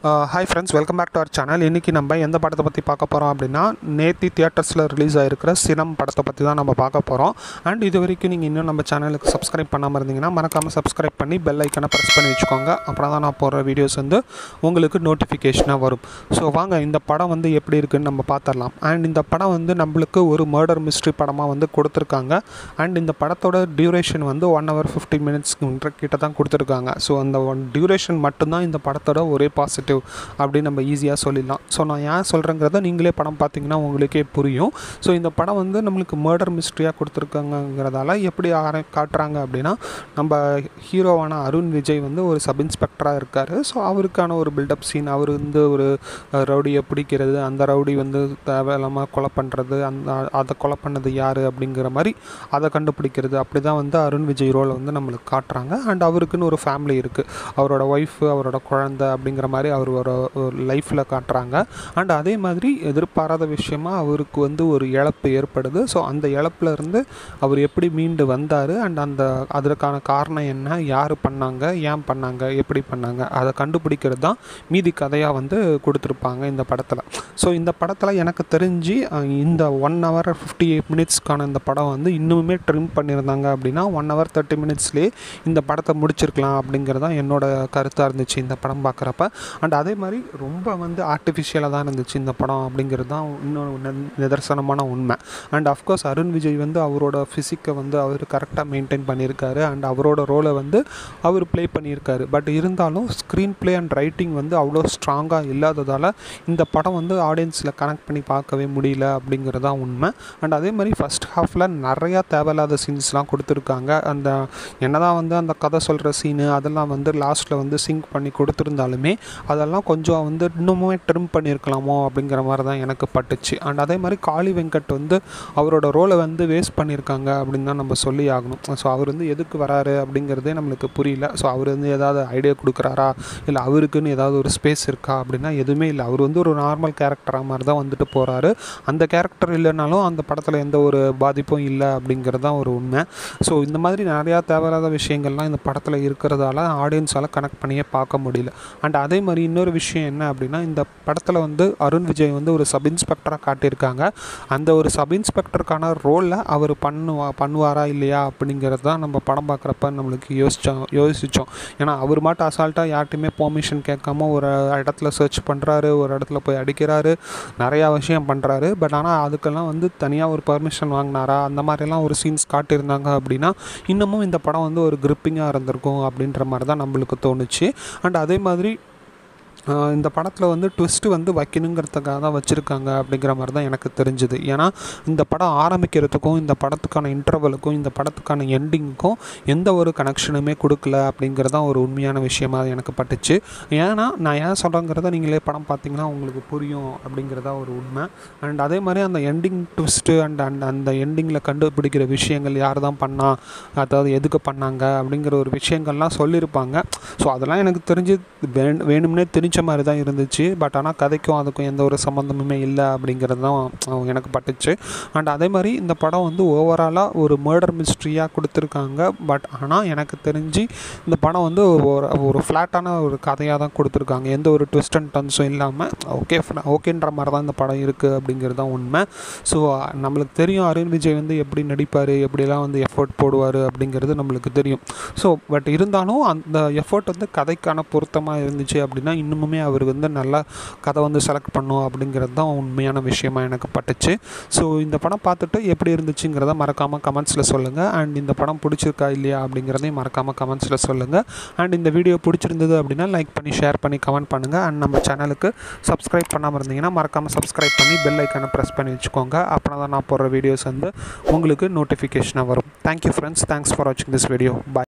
hi friends welcome back to our channel இன்றைக்கி நம்ம எந்த படத்தை பற்றி பார்க்க போகிறோம் அப்படின்னா நேத்தி தியேட்டர்ஸில் ரிலீஸ் ஆகிருக்கிற சினம் படத்தை பற்றி தான் நம்ம பார்க்க போகிறோம் அண்ட் இது வரைக்கும் நீங்கள் இன்னும் நம்ம சேனலுக்கு சப்ஸ்கிரைப் பண்ணாமல் இருந்தீங்கன்னா மறக்காமல் சப்ஸ்கிரைப் பண்ணி பெல் ஐக்கனை ப்ரெஸ் பண்ணி வச்சுக்கோங்க அப்புறம் தான் நான் போடுற வீடியோஸ் வந்து உங்களுக்கு நோட்டிஃபிகேஷனாக வரும் ஸோ வாங்க இந்த படம் வந்து எப்படி இருக்குன்னு நம்ம பார்த்துடலாம் அண்ட் இந்த படம் வந்து நம்மளுக்கு ஒரு மர்டர் மிஸ்ட்ரி படமாக வந்து கொடுத்துருக்காங்க அண்ட் இந்த படத்தோட டியூரேஷன் வந்து ஒன் ஹவர் ஃபிஃப்டி மினிட்ஸ் கிட்ட தான் கொடுத்துருக்காங்க ஸோ அந்த ஒன் டியூரேஷன் மட்டும்தான் இந்த படத்தோட ஒரே பாசிட்டிவ் அப்படின்னு நம்ம ஈஸியாக சொல்லிடலாம் ஸோ நான் ஏன் சொல்கிறேங்கிறத நீங்களே படம் பார்த்தீங்கன்னா உங்களுக்கே புரியும் ஸோ இந்த படம் வந்து நம்மளுக்கு மர்டர் மிஸ்ட்ரியாக கொடுத்துருக்காங்கங்கிறதால எப்படி ஆர காட்டுறாங்க அப்படின்னா நம்ம ஹீரோவான அருண் விஜய் வந்து ஒரு சப் இன்ஸ்பெக்டராக இருக்கார் ஸோ அவருக்கான ஒரு பில்டப் சீன் அவர் வந்து ஒரு ரவுடியை பிடிக்கிறது அந்த ரவுடி வந்து தேவையில்லாமல் கொலை பண்ணுறது அந்த அதை கொலை பண்ணது யார் அப்படிங்கிற மாதிரி அதை கண்டுபிடிக்கிறது அப்படி தான் வந்து அருண் விஜய் ரோலை வந்து நம்மளுக்கு காட்டுறாங்க அண்ட் அவருக்குன்னு ஒரு ஃபேமிலி இருக்குது அவரோட ஒய்ஃபு அவரோட குழந்தை அப்படிங்கிற மாதிரி அவர் ஒரு லைஃப்பில் காட்டுறாங்க அண்ட் அதே மாதிரி எதிர்பாராத விஷயமா அவருக்கு வந்து ஒரு இழப்பு ஏற்படுது ஸோ அந்த இழப்புல இருந்து அவர் எப்படி மீண்டு வந்தார் அண்ட் அந்த அதற்கான காரணம் என்ன யார் பண்ணாங்க ஏன் பண்ணாங்க எப்படி பண்ணாங்க அதை கண்டுபிடிக்கிறது தான் மீதி கதையாக வந்து கொடுத்துருப்பாங்க இந்த படத்தில் ஸோ இந்த படத்தில் எனக்கு தெரிஞ்சு அஹ், இந்த ஒன் ஹவர் ஃபிஃப்டி எயிட் மினிட்ஸ்க்கான இந்த படம் வந்து இன்னுமே ட்ரிம் பண்ணியிருந்தாங்க அப்படின்னா ஒன் ஹவர் தேர்ட்டி மினிட்ஸ்லேயே இந்த படத்தை முடிச்சிருக்கலாம் அப்படிங்கிறது தான் என்னோட கருத்தாக இருந்துச்சு இந்த படம் பார்க்குறப்ப அண்ட் அதே மாதிரி ரொம்ப வந்து ஆர்டிஃபிஷியலாக தான் இருந்துச்சு இந்த படம் அப்படிங்கிறது தான் இன்னொரு நி- நிதர்சனமான உண்மை அண்ட் அஃப்கோர்ஸ் அருண் விஜய் வந்து அவரோட ஃபிசிக்கை வந்து அவர் கரெக்டாக மெயின்டைன் பண்ணியிருக்காரு அண்ட் அவரோட ரோலை வந்து அவர் ப்ளே பண்ணியிருக்காரு பட் இருந்தாலும் ஸ்க்ரீன் ப்ளே அண்ட் ரைட்டிங் வந்து அவ்வளோ ஸ்ட்ராங்காக இல்லாததால் இந்த படம் வந்து ஆடியன்ஸில் கனெக்ட் பண்ணி பார்க்கவே முடியல அப்படிங்கிறது தான் உண்மை அண்ட் அதே மாதிரி ஃபஸ்ட் ஹாஃபில் நிறையா தேவையில்லாத சீன்ஸ்லாம் கொடுத்துருக்காங்க அந்த என்னதான் வந்து அந்த கதை சொல்கிற சீனு அதெல்லாம் வந்து லாஸ்ட்டில் வந்து சிங்க் பண்ணி கொடுத்துருந்தாலுமே அதெல்லாம் கொஞ்சம் வந்து இன்னுமே ட்ரிம் பண்ணியிருக்கலாமோ அப்படிங்கிற மாதிரி தான் எனக்கு பட்டுச்சு அண்ட் அதே மாதிரி காளி வெங்கட் வந்து அவரோட ரோலை வந்து வேஸ்ட் பண்ணியிருக்காங்க அப்படின்னு தான் நம்ம சொல்லி ஆகணும் ஸோ அவர் வந்து எதுக்கு வராரு அப்படிங்கிறதே நம்மளுக்கு புரியல ஸோ அவர் வந்து ஏதாவது ஐடியா கொடுக்குறாரா இல்லை அவருக்குன்னு ஏதாவது ஒரு ஸ்பேஸ் இருக்கா அப்படின்னா எதுவுமே இல்லை அவர் வந்து ஒரு நார்மல் கேரக்டராக மாதிரி தான் வந்துட்டு போகிறாரு அந்த கேரக்டர் இல்லைனாலும் அந்த படத்தில் எந்த ஒரு பாதிப்பும் இல்லை அப்படிங்கிறது தான் ஒரு உண்மை ஸோ இந்த மாதிரி நிறையா தேவையில்லாத விஷயங்கள்லாம் இந்த படத்தில் இருக்கிறதால ஆடியன்ஸால் கனெக்ட் பண்ணியே பார்க்க முடியல அண்ட் அதே மாதிரி இன்னொரு விஷயம் என்ன அப்படின்னா இந்த படத்தில் வந்து அருண் விஜய் வந்து ஒரு சப் இன்ஸ்பெக்டராக காட்டியிருக்காங்க அந்த ஒரு சப் இன்ஸ்பெக்டருக்கான ரோலில் அவர் பண்ணுவா பண்ணுவாரா இல்லையா அப்படிங்கிறது தான் நம்ம படம் பார்க்குறப்ப நம்மளுக்கு யோசிச்சோம் யோசித்தோம் ஏன்னா அவர் மட்டும் அசால்ட்டாக யார்ட்டையுமே பெர்மிஷன் கேட்காம ஒரு இடத்துல சர்ச் பண்ணுறாரு ஒரு இடத்துல போய் அடிக்கிறாரு நிறையா விஷயம் பண்ணுறாரு பட் ஆனால் அதுக்கெல்லாம் வந்து தனியாக ஒரு பர்மிஷன் வாங்கினாரா அந்த மாதிரிலாம் ஒரு சீன்ஸ் காட்டியிருந்தாங்க அப்படின்னா இன்னமும் இந்த படம் வந்து ஒரு கிரிப்பிங்காக இருந்திருக்கும் அப்படின்ற மாதிரி தான் நம்மளுக்கு தோணுச்சு அண்ட் அதே மாதிரி ஆஹ் இந்த படத்தில் வந்து ட்விஸ்ட்டு வந்து வைக்கணுங்கிறதுக்காக தான் வச்சுருக்காங்க அப்படிங்கிற மாதிரி தான் எனக்கு தெரிஞ்சுது ஏன்னா இந்த படம் ஆரம்பிக்கிறதுக்கும் இந்த படத்துக்கான இன்டர்வலுக்கும் இந்த படத்துக்கான எண்டிங்க்கும் எந்த ஒரு கனெக்ஷனுமே கொடுக்கல அப்படிங்கிறது தான் ஒரு உண்மையான விஷயமா எனக்கு பட்டுச்சு ஏன்னா நான் ஏன் சொல்கிறேங்கிறத நீங்களே படம் பார்த்தீங்கன்னா உங்களுக்கு புரியும் அப்படிங்கிறதா ஒரு உண்மை அண்ட் அதே மாதிரி அந்த எண்டிங் ட்விஸ்ட்டு அண்ட் அண்ட் அந்த எண்டிங்கில் கண்டுபிடிக்கிற விஷயங்கள் யார் தான் பண்ணா அதாவது எதுக்கு பண்ணாங்க அப்படிங்கிற ஒரு விஷயங்கள்லாம் சொல்லியிருப்பாங்க ஸோ அதெல்லாம் எனக்கு தெரிஞ்சு வேண் வேணும்னே திணிச்ச மாதிரி தான் இருந்துச்சு பட் ஆனால் கதைக்கும் அதுக்கும் எந்த ஒரு சம்மந்தமுமே இல்லை அப்படிங்கிறது தான் அஹ், எனக்கு பட்டுச்சு அண்ட் அதே மாதிரி இந்த படம் வந்து ஓவராலாக ஒரு மர்டர் மிஸ்ட்ரியாக கொடுத்துருக்காங்க பட் ஆனால் எனக்கு தெரிஞ்சு இந்த படம் வந்து ஒரு ஒரு ஃப்ளாட்டான ஒரு கதையாக தான் கொடுத்துருக்காங்க எந்த ஒரு ட்விஸ்ட் அண்ட் டர்ன்ஸும் இல்லாமல் ஓகே ஓகேன்ற மாதிரி தான் இந்த படம் இருக்குது அப்படிங்கிறது தான் உண்மை ஸோ நம்மளுக்கு தெரியும் அருண் விஜய் வந்து எப்படி நடிப்பார் எப்படிலாம் வந்து எஃபோர்ட் போடுவார் அப்படிங்கிறது நம்மளுக்கு தெரியும் ஸோ பட் இருந்தாலும் அந்த எஃபோர்ட் வந்து கதைக்கான பொருத்தமாக இருந்துச்சு அப்படின்னா இன்னுமுமே அவர் வந்து நல்லா கதை வந்து செலக்ட் பண்ணும் அப்படிங்கிறது தான் உண்மையான விஷயமா எனக்கு பட்டுச்சு ஸோ இந்த படம் பார்த்துட்டு எப்படி இருந்துச்சுங்கிறத மறக்காமல் கமெண்ட்ஸில் சொல்லுங்கள் அண்ட் இந்த படம் பிடிச்சிருக்கா இல்லையா அப்படிங்கிறதையும் மறக்காமல் கமெண்ட்ஸில் சொல்லுங்கள் அண்ட் இந்த வீடியோ பிடிச்சிருந்தது அப்படின்னா லைக் பண்ணி ஷேர் பண்ணி கமெண்ட் பண்ணுங்கள் அண்ட் நம்ம சேனலுக்கு சப்ஸ்கிரைப் பண்ணாமல் இருந்தீங்கன்னா மறக்காமல் சப்ஸ்கிரைப் பண்ணி பெல் ஐக்கானை ப்ரெஸ் பண்ணி வச்சுக்கோங்க அப்புறம் தான் நான் போடுற வீடியோஸ் வந்து உங்களுக்கு நோட்டிஃபிகேஷனாக வரும் தேங்க்யூ ஃப்ரெண்ட்ஸ் தேங்க்ஸ் ஃபார் வாட்சிங் திஸ் வீடியோ பாய்